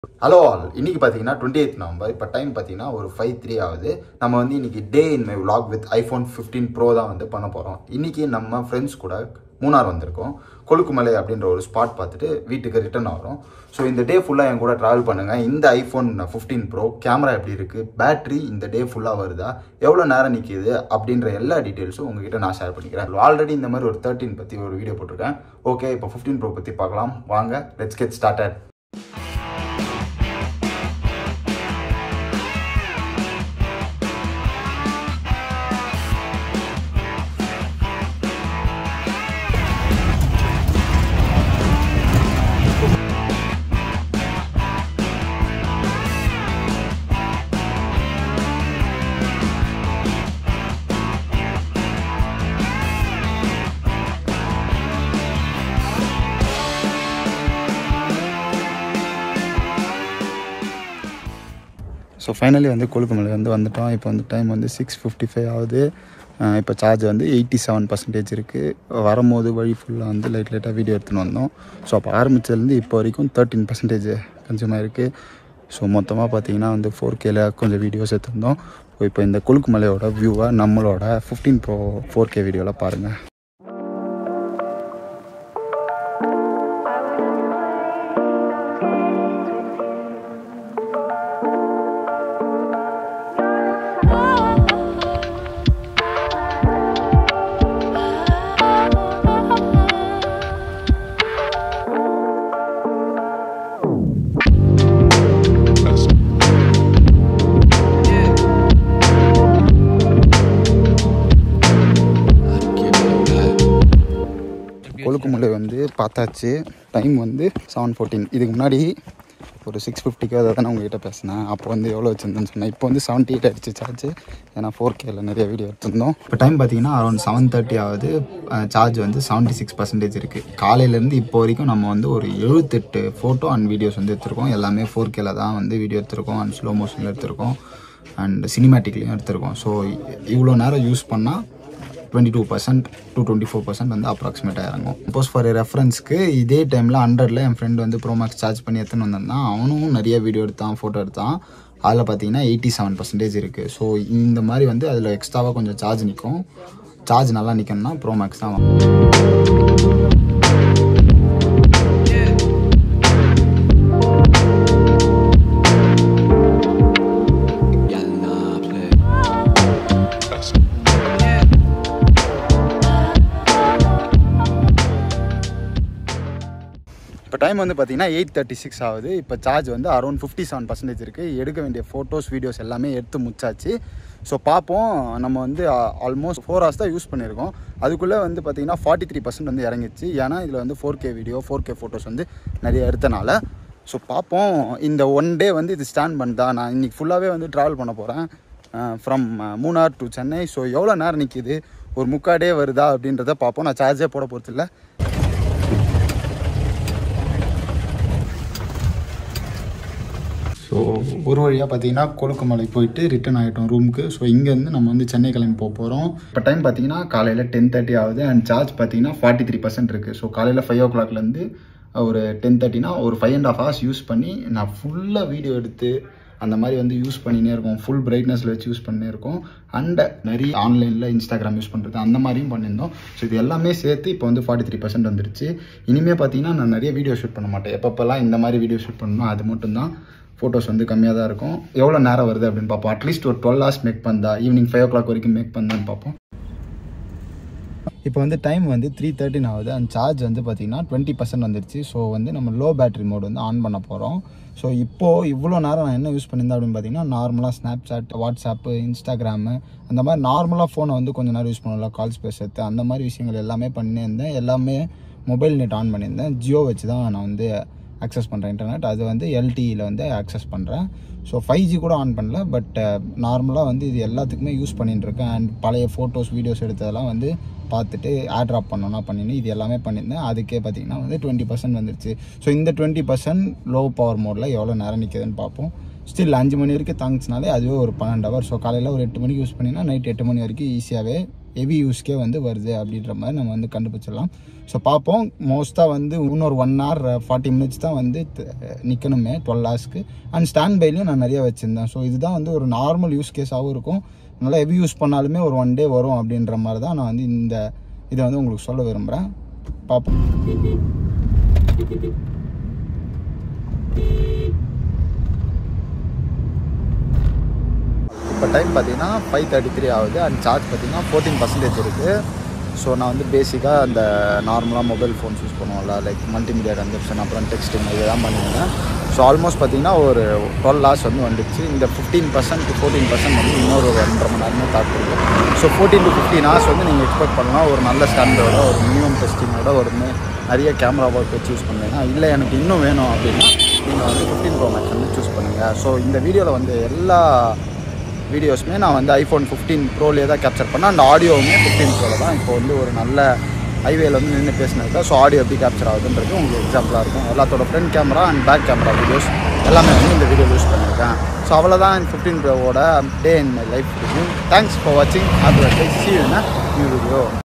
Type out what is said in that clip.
hello all இன்னைக்கு பார்த்தீங்கன்னா twenty eighth November இப்போ டைம் பார்த்தீங்கன்னா ஒரு ஃபைவ் த்ரீ ஆகுது நம்ம வந்து இன்னைக்கு day in my vlog with iPhone fifteen pro தான் வந்து பண்ண போகிறோம் இன்னைக்கு நம்ம ஃப்ரெண்ட்ஸ் கூட மூணார் வந்திருக்கோம் கொழுக்குமலை அப்படின்ற ஒரு ஸ்பாட் பார்த்துட்டு வீட்டுக்கு ரிட்டர்ன் ஆகிறோம் ஸோ இந்த டே ஃபுல்லாக என் கூட ட்ராவல் பண்ணுங்கள் இந்த ஐஃபோன் ஃபிஃப்டீன் ப்ரோ கேமரா எப்படி இருக்குது பேட்டரி இந்த டே ஃபுல்லாக வருதா எவ்வளோ நேரம் நிற்கிது அப்படின்ற எல்லா டீட்டெயில்ஸும் உங்ககிட்ட நான் ஷேர் பண்ணிக்கிறேன் ஆல்ரெடி இந்த மாதிரி ஒரு தேர்ட்டின் பற்றி ஒரு வீடியோ போட்டிருக்கேன் ஓகே இப்போ ஃபிஃப்டீன் ப்ரோ பற்றி பார்க்கலாம் வாங்க let's get started so finally வந்து கொழுக்குமலை வந்து வந்துட்டோம் இப்போ வந்து டைம் வந்து சிக்ஸ் ஃபிஃப்டி ஃபைவ் ஆகுது அஹ் இப்போ சார்ஜ் வந்து எயிட்டி செவன் பர்சன்டேஜ் இருக்குது வரும்போது வழி ஃபுல்லாக வந்து லைட் லைட்டாக வீடியோ எடுத்துன்னு வந்தோம் ஸோ அப்போ ஆரம்பித்ததுலேருந்து இப்போ வரைக்கும் தேர்ட்டின் பர்சன்டேஜ் கன்சியூம் ஆயிருக்கு ஸோ மொத்தமாக பார்த்தீங்கன்னா வந்து ஃபோர் கேல கொஞ்சம் வீடியோஸ் எடுத்திருந்தோம் இப்போ இந்த கொழுக்குமலையோட வியூவை நம்மளோட ஃபிஃப்டீன் ப்ரோ ஃபோர் கே வீடியோவில் பாருங்கள் கொழுக்குமலை வந்து பார்த்தாச்சு டைம் வந்து செவன் ஃபோர்டீன் இதுக்கு முன்னாடி ஒரு சிக்ஸ் ஃபிஃப்டிக்கு அதை தான் உங்ககிட்ட பேசினேன் அப்போ வந்து எவ்வளோ வச்சுருந்தேன்னு சொன்னேன் இப்போ வந்து செவன்ட்டி எயிட் அடிச்சு சார்ஜ் ஏன்னா ஃபோர் கேல நிறைய வீடியோ எடுத்திருந்தோம் இப்போ டைம் பார்த்தீங்கன்னா அரௌண்ட் செவன் தேர்ட்டி ஆகுது சார்ஜ் வந்து செவன்ட்டி சிக்ஸ் பர்சன்டேஜ் இருக்குது காலையிலேருந்து இப்போ வரைக்கும் நம்ம வந்து ஒரு எழுபத்தெட்டு ஃபோட்டோ அண்ட் வீடியோஸ் வந்து எடுத்திருக்கோம் எல்லாமே ஃபோர் கேல தான் வந்து வீடியோ எடுத்திருக்கோம் அண்ட் ஸ்லோ மோஷனில் எடுத்திருக்கோம் அண்ட் சினிமேட்டிக்லேயும் எடுத்திருக்கோம் ஸோ இவ்வளோ நேரம் யூஸ் பண்ணால் twenty two percent two twenty four percent வந்து அப்ராக்சிமேட்டாக இறங்கும் சப்போஸ் ஃபார் ரெஃபரன்ஸ்க்கு இதே டைமில் ஹண்ட்ரடில் என் ஃப்ரெண்ட் வந்து ப்ரோமேக்ஸ் சார்ஜ் பண்ணி எடுத்துன்னு வந்திருந்தான் அவனும் நிறைய வீடியோ எடுத்தான் ஃபோட்டோ எடுத்தான் அதில் பார்த்தீங்கன்னா எயிட்டி செவன் பர்சன்டேஜ் இருக்குது ஸோ இந்த மாதிரி வந்து அதில் எக்ஸ்ட்ராவாக கொஞ்சம் சார்ஜ் நிற்கும் சார்ஜ் நல்லா நிற்கணும்னா ப்ரோமேக்ஸ் தான் வாங்கணும் இப்போ டைம் வந்து பார்த்தீங்கன்னா எயிட் தேர்ட்டி சிக்ஸ் ஆகுது இப்போ சார்ஜ் வந்து அரௌண்ட் ஃபிஃப்டி செவன் பர்சன்டேஜ் இருக்குது எடுக்க வேண்டிய ஃபோட்டோஸ் வீடியோஸ் எல்லாமே எடுத்து முச்சாச்சு ஸோ பார்ப்போம் நம்ம வந்து ஆல்மோஸ்ட் ஃபோர் ஹவர்ஸ் தான் யூஸ் பண்ணியிருக்கோம் அதுக்குள்ளே வந்து பார்த்தீங்கன்னா ஃபார்ட்டி த்ரீ பர்சன்ட் வந்து இறங்கிச்சு ஏன்னா இதில் வந்து four K video four K photos வந்து நிறைய எடுத்தனால ஸோ பார்ப்போம் இந்த ஒன் டே வந்து இது ஸ்டாண்ட் பண்ணுதா நான் இன்றைக்கி ஃபுல்லாகவே வந்து ட்ராவல் பண்ண போகிறேன் from Munnar to Chennai so எவ்வளோ நேரம் நிற்கிது ஒரு முக்காடே வருதா அப்படின்றத பார்ப்போம் நான் சார்ஜே போட போகிறதில்ல ஸோ ஒரு வழியாக பார்த்தீங்கன்னா கொழுக்குமலை போயிட்டு ரிட்டர்ன் ஆகிட்டோம் ரூமுக்கு ஸோ இங்கேருந்து நம்ம வந்து சென்னை கிளம்பி போக போகிறோம் இப்போ டைம் பார்த்தீங்கன்னா காலையில் டென் தேர்ட்டி ஆகுது அண்ட் சார்ஜ் பார்த்தீங்கன்னா ஃபார்ட்டி த்ரீ பர்சன்ட் இருக்குது ஸோ காலையில் ஃபைவ் ஓ கிளாக்லேருந்து ஒரு டென் தேர்ட்டினா ஒரு five and half hours use பண்ணி நான் ஃபுல்லாக வீடியோ எடுத்து அந்த மாதிரி வந்து யூஸ் பண்ணினே இருக்கோம் ஃபுல் பிரைட்னஸில் வச்சு யூஸ் பண்ணினே இருக்கோம் அண்ட் நிறைய ஆன்லைனில் இன்ஸ்டாகிராம் யூஸ் பண்ணுறது அந்த மாதிரியும் பண்ணியிருந்தோம் ஸோ இது எல்லாமே சேர்த்து இப்போ வந்து ஃபார்ட்டி த்ரீ பர்சன்ட் வந்துருச்சு இனிமேல் பார்த்தீங்கன்னா நான் நிறைய வீடியோ ஷூட் பண்ண மாட்டேன் எப்பப்பெல்லாம் இந்த மாதிரி வீடியோ ஷூட் பண்ணணும் அது மட்டும்தான் ஃபோட்டோஸ் வந்து கம்மியாக தான் இருக்கும் எவ்வளோ நேரம் வருது அப்படின்னு பார்ப்போம் அட்லீஸ்ட் ஒரு டுவெல் ஹவர்ஸ் மேக் பண்ணா ஈவினிங் ஃபைவ் ஓ கிளாக் வரைக்கும் மேக் பண்ணான்னு பார்ப்போம் இப்போ வந்து டைம் வந்து த்ரீ தேர்ட்டின் ஆகுது அண்ட் சார்ஜ் வந்து பார்த்திங்கன்னா டுவெண்ட்டி பர்சன்ட் வந்துருச்சு ஸோ வந்து நம்ம லோ பேட்டரி மோட் வந்து ஆன் பண்ண போகிறோம் ஸோ இப்போது இவ்வளோ நேரம் நான் என்ன யூஸ் பண்ணியிருந்தேன் அப்படின்னு பார்த்தீங்கன்னா நார்மலாக ஸ்னாப் சாட் வாட்ஸ்அப்பு இன்ஸ்டாகிராமு அந்த மாதிரி நார்மலாக ஃபோனை வந்து கொஞ்சம் நேரம் யூஸ் பண்ணல கால்ஸ் பேசுறது அந்த மாதிரி விஷயங்கள் எல்லாமே பண்ணியிருந்தேன் எல்லாமே மொபைல் நெட் ஆன் பண்ணியிருந்தேன் ஜியோ வச்சு தான் நான் வந்து அக்சஸ் பண்ணுறேன் இன்டர்நெட் அது வந்து எல்டியில் வந்து அக்சஸ் பண்ணுறேன் ஸோ ஃபைவ் ஜி கூட ஆன் பண்ணல பட் நார்மலாக வந்து இது எல்லாத்துக்குமே யூஸ் பண்ணிட்டு இருக்கேன் அண்ட் பழைய ஃபோட்டோஸ் வீடியோஸ் எடுத்ததெல்லாம் வந்து பார்த்துட்டு ஆட் ட்ராப் பண்ணோன்னா பண்ணினு இது எல்லாமே பண்ணியிருந்தேன் அதுக்கே பார்த்தீங்கன்னா வந்து டுவெண்ட்டி பர்சன்ட் வந்துருச்சு ஸோ இந்த டுவெண்ட்டி பர்சன்ட் லோ பவர் மோடில் எவ்வளோ நேரம் நிற்குதுன்னு பார்ப்போம் ஸ்டில் அஞ்சு மணி வரைக்கும் தாங்கிச்சினாலே அதுவே ஒரு பன்னெண்டு ஹவர் ஸோ காலையில் ஒரு எட்டு மணிக்கு யூஸ் பண்ணினா நைட் எட்டு மணி வரைக்கும் ஈஸியாகவே ஹெவி யூஸ்க்கே வந்து வருது அப்படின்ற மாதிரி நம்ம வந்து கண்டுபிடிச்சிடலாம் ஸோ பார்ப்போம் மோஸ்ட்டாக வந்து இன்னொரு ஒன் ஹவர் ஃபார்ட்டி மினிட்ஸ் தான் வந்து நிற்கணுமே டுவெல் ஹவர்ஸ்க்கு அண்ட் ஸ்டாண்ட் பைலையும் நான் நிறைய வச்சுருந்தேன் ஸோ இதுதான் வந்து ஒரு நார்மல் யூஸ் கேஸாகவும் இருக்கும் நல்லா ஹெவி யூஸ் பண்ணாலுமே ஒரு ஒன் டே வரும் அப்படின்ற மாதிரி தான் நான் வந்து இந்த இதை வந்து உங்களுக்கு சொல்ல விரும்புகிறேன் பார்ப்போம் இப்போ டைம் பார்த்தீங்கன்னா ஃபைவ் தேர்ட்டி த்ரீ ஆகுது அண்ட் சார்ஜ் பார்த்தீங்கன்னா ஃபோர்டீன் பர்சன்டேஜ் இருக்குது ஸோ நான் வந்து பேசிக்காக அந்த நார்மலாக மொபைல் ஃபோன்ஸ் யூஸ் பண்ணுவோம்ல லைக் மல்டிமீடியா கன்சப்ஷன் அப்புறம் டெக்ஸ்டிங் இதெல்லாம் பண்ணியிருந்தேன் ஸோ ஆல்மோஸ்ட் பார்த்தீங்கன்னா ஒரு டுவெல் ஹவர்ஸ் வந்து வந்துடுச்சு இந்த fifteen percent to fourteen percent வந்து இன்னொரு ஒரு ஒன்றரை மணி நேரமே தாக்குது so fourteen to fifteen hours வந்து நீங்கள் எக்ஸ்பெக்ட் பண்ணலாம் ஒரு நல்ல ஸ்டாண்டர்டோட ஒரு மினிமம் டெஸ்டிங்கோட ஒரு மி- நிறைய கேமரா ஒர்க் வச்சு யூஸ் பண்ணுவீங்க இல்லை எனக்கு இன்னும் வேணும் அப்படின்னா நீங்கள் வந்து ஃபிஃப்டீன் ப்ரோ மேக்ஸ் வந்து சூஸ் பண்ணுங்கள் ஸோ இந்த வீடியோவில் வந்து எல்லா வீடியோஸுமே நான் வந்து ஐஃபோன் ஃபிஃப்டீன் ப்ரோலேயே தான் கேப்சர் பண்ணேன் அண்ட் ஆடியோவுமே ஃபிஃப்டீன் ப்ரோவில் தான் இப்போ வந்து ஒரு நல்ல ஹைவேல வந்து நின்று பேசினதுக்கு ஸோ ஆடியோ எப்படி கேப்சர் ஆகுதுன்றது உங்களுக்கு எக்ஸாம்பிளாக இருக்கும் எல்லாத்தோட front camera and back camera videos எல்லாமே வந்து இந்த வீடியோ யூஸ் பண்ணியிருக்கேன் ஸோ அவ்வளோதான் ஃபிஃப்டீன் ப்ரோவோட day in my life thanks for வாட்சிங் அது சி நியூ வீடியோ